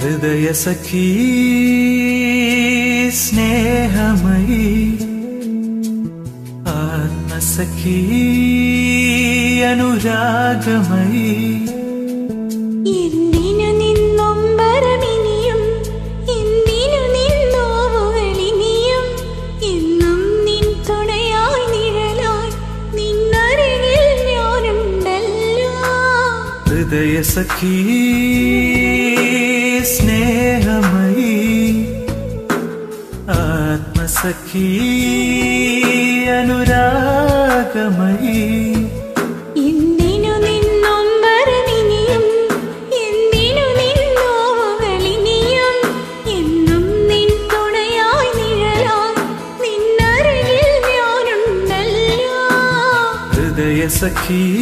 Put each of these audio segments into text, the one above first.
ഹൃദയസഖീ സ്നേഹമയി ആത്മസഖീ അനുരാഗമയി എന്തിനു നിന്നൊമ്പരമിനിയും എന്തിനു നിന്നോവുകളിനിയും എന്നും നിൻ തുണയായി നിഴലായി നിന്നരികിൽ ഞാനുണ്ടല്ലോ ഹൃദയസഖീ സ്നേഹമയി ആത്മസഖീ അനുരാഗമയി എന്തിനു നിന്നൊമ്പരമിനിയും എന്തിനു നിന്നോവുകളിനിയും എന്നും നിൻ തുണയായി നിഴലായി നിന്നരികിൽ ഞാനുണ്ടല്ലോ ഹൃദയസഖീ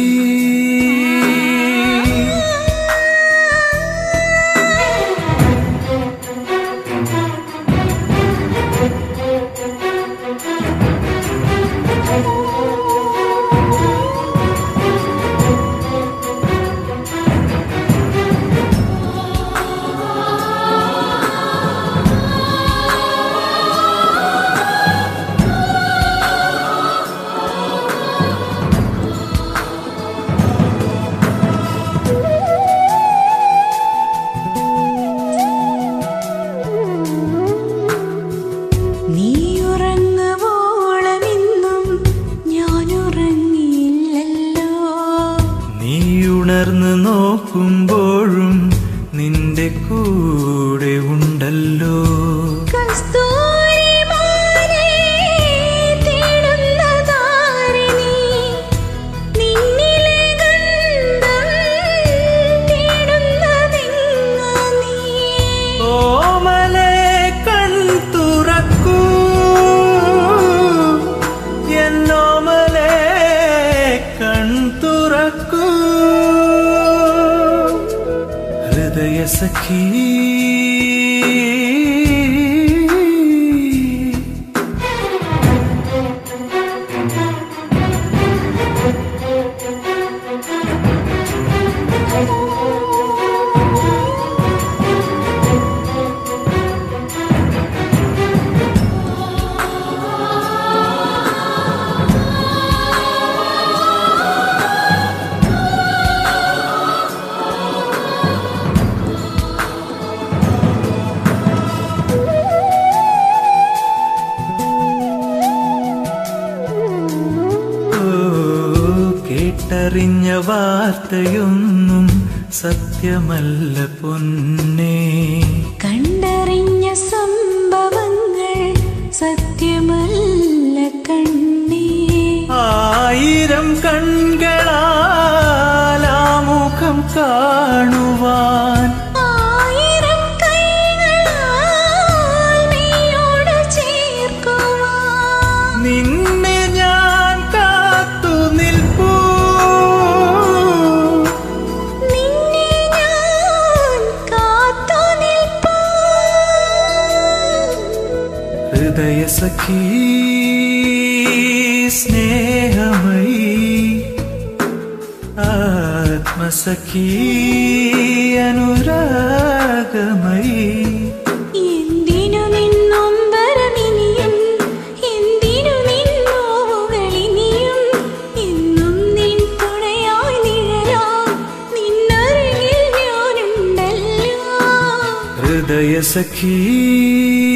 നീ ഉറങ്ങുവോളമിന്നും ഞാനുറങ്ങിയില്ലല്ലോ നീ ഉണർന്നു നോക്കുമ്പോഴും നിന്റെ കൂടെ ഉണ്ടല്ലോ കസ്തൂരിമാനേ തേടുന്നതാരെ നീ നിന്നിലെ ഗന്ധം തേടുന്നതെങ്ങ നീ ഓമലെ കൺ തുറക്കൂ എന്നോമലെ കൺ തുറക്കൂ ഹൃദയസഖീ ഓ, കേട്ടറിഞ്ഞ വാർത്തയൊന്നും സത്യമല്ല പൊന്നേ കണ്ടറിഞ്ഞ സംഭവങ്ങൾ സത്യമല്ല കണ്ണേ ആയിരം കൺകളാൽ ആ മുഖം കാണുവാൻ ആയിരം കൈകളാൽ നീയോട് ചേർക്കുവാൻ നിന്നെ ഞാൻ കാത്തു നിൽപ്പൂ നിന്നെ ഞാൻ കാത്തു നിൽപ്പൂ ഹൃദയസഖീ സ്നേഹമയി ആത്മസഖീ അനുരാഗമയി എന്തിനു നിന്നൊമ്പരമിനിയും എന്തിനു നിന്നോവുകളിനിയും എന്നും നിൻ തുണയായി നിഴലായി നിന്നരികിൽ ഞാനുണ്ടല്ലോ ഹൃദയസഖീ